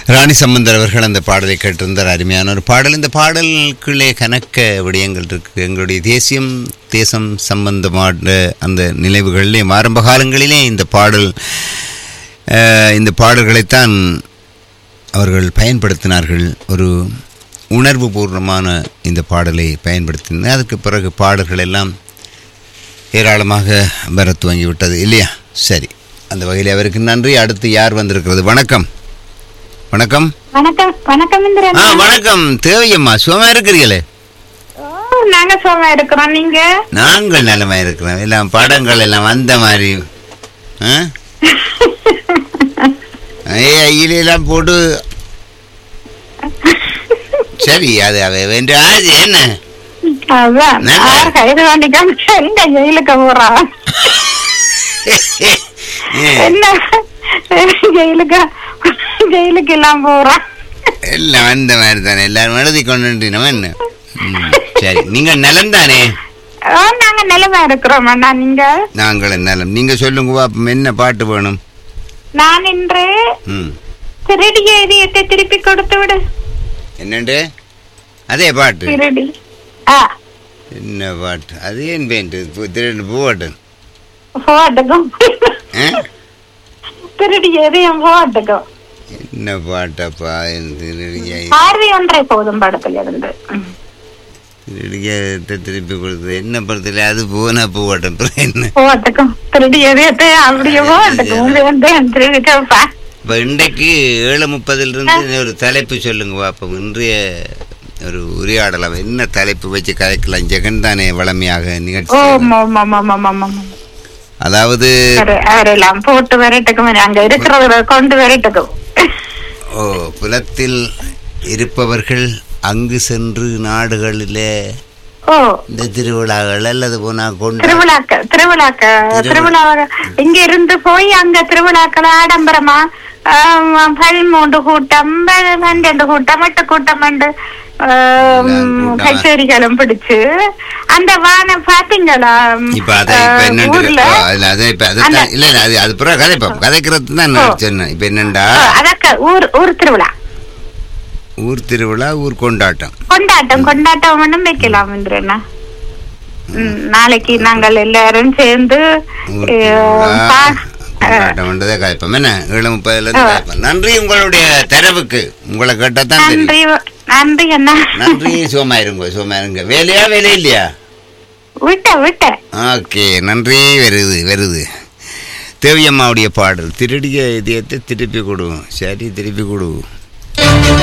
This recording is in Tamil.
ராணி சம்பந்தர் அவர்கள் அந்த பாடலை கேட்டிருந்தார் அருமையான ஒரு பாடல் இந்த பாடலுக்குள்ளே கணக்க விடயங்கள் இருக்கு எங்களுடைய தேசியம் தேசம் சம்பந்தமான அந்த நினைவுகளிலே ஆரம்ப காலங்களிலே இந்த பாடல் அஹ், இந்த பாடல்களைத்தான் அவர்கள் பயன்படுத்தினார்கள் ஒரு உணர்வு பூர்வமான இந்த பாடலை பயன்படுத்தினார் அதுக்கு பிறகு பாடல்கள் எல்லாம் ஏராளமாக வர துவங்கிவிட்டது இல்லையா சரி அந்த வகையில் அவருக்கு நன்றி அடுத்து யார் வந்திருக்கிறது வணக்கம் வணக்கம் வணக்கம் வணக்கம் இந்திரன் ஆ வணக்கம் தேவையம்மா சுகமா இருக்கிறீங்களே ஓ, நாங்க சுகமா இருக்கிறோம் நீங்க நாங்கள் நலமா இருக்கிறோம் எல்லாம் படங்கள் எல்லாம் வந்த மாதிரி ஆ? ஏ ஐயிலெல்லாம் போட்டு சரி அது அவ வேண்டிய ஆச்சு என்ன அதான் நல்ல. ஆறு கைது வாண்டிக்காம எந்த ஜெயிலுக்கு போறான் ஏ, என்ன ஜெயிலுக்கு ஜெயிலுக்கு எல்லாம் போறான் எல்லாம் வந்த மாதிரி தானே எல்லாரும் எழுதி கொண்டு நம்ம என்ன ம், சரி நீங்கள் நலம் தானே ஓ, நாங்க நிலமா இருக்கிறோம் அண்ணா நீங்க நாங்கள் நலம் நீங்க சொல்லுங்க பாப்போம் என்ன பாட்டு வேணும் நான் இன்று ம் திருடிய இதயத்தை திருப்பி கொடுத்து விடு என்னண்டு அதே பாட்டு திருடி ஆ என்ன பாட்டு அது ஏன் பெயிண்ட் திருட்டு போட்டேன் போட்டுக்கும் ஆ? திருடிய இதயம் போட்டுக்கும் என்ன பாட்டப்பா திருடிய பார்வை ஒன்றை போதும் படத்துல இருந்து ம். திருடியத்தை திருப்பி கொடுத்தது என்ன படத்துல அது போனா போட்டேன் அப்புறம் என்ன போட்டுக்கும் திருடியதே அப்படியே போட்டுக்கும் வேண்டேன் திருடிக்கப்பா இப்போ இன்றைக்கு ஏழு முப்பதுல இருந்து ஒரு தலைப்பு சொல்லுங்க பாப்போம் இன்றைய ஒரு உரையாடலாம் என்ன தலைப்பு வச்சு கதைக்கலாம் ஜெகன் தானே வளமையாக நிகழ்ச்சி ஓ செய்வார். மோ மோ மோ மோ மோ மோ மோ. அதாவது சரி, அவரெல்லாம் போட்டு வரட்டுக்கும் அங்க இருக்கிறவரை கொண்டு வரட்டுக்கும் ஓ புலத்தில் இருப்பவர்கள் அங்கு சென்று நாடுகளிலே ஓ இந்த திருவிழாக்கள் அல்லது போனா கொண்டு திருவிழாக்க திருவிழாக்க திருவிழா. திருவிழா இங்க இருந்து போய் அங்க திருவிழாக்கள் ஆடம்பரமா ஆம், பதிமூன்று கூட்டம் ப- பன்னெண்டு கூட்டம் எட்டு கூட்டம் உண்டு ஆம், எல்லாம் கூட்டமா. கச்சேரிகளும் பிடிச்சு அந்த வானம் பாத்தீங்களா இப்ப அதை இப்ப ஆ, என்னண்டு ஊர்ல ஓ, அதுல அதை இப்ப அதை அந்த- இல்ல இல்ல அது அது பிறகு கதைப்போம் கதைக்கிறது தான் நான் சொன்னேன் இப்ப என்னண்டா ஆ, அதற்கு ஊர் ஊர் திருவிழா ஊர் திருவிழா ஊர் கொண்டாட்டம் கொண்டாட்டம் கொண்டாட்டம் ஒண்ணும் வைக்கலாம் இந்திரண்ணா ம், நாளைக்கு நாங்கள் எல்லாரும் சேர்ந்து ஊர் ஆ, திருவிழா பா- கொண்டாட்டம் பண்றதை கதைப்போம் என்ன ஏழு முப்பதுல இருந்து கதைப்போம் நன்றி உங்களுடைய தரவுக்கு உங்களை கேட்டா தான் தெரியும் நன்றி நன்றி அண்ணா நன்றி சோமாயிருங்க சோமாயிருங்க வேலையா வேலை இல்லையா விட்ட விட்ட ஓகே நன்றி வருது வருது தேவியம்மாவுடைய பாடல் திருடிய இதயத்தை திருப்பி கொடு சரி திருப்பி கொடு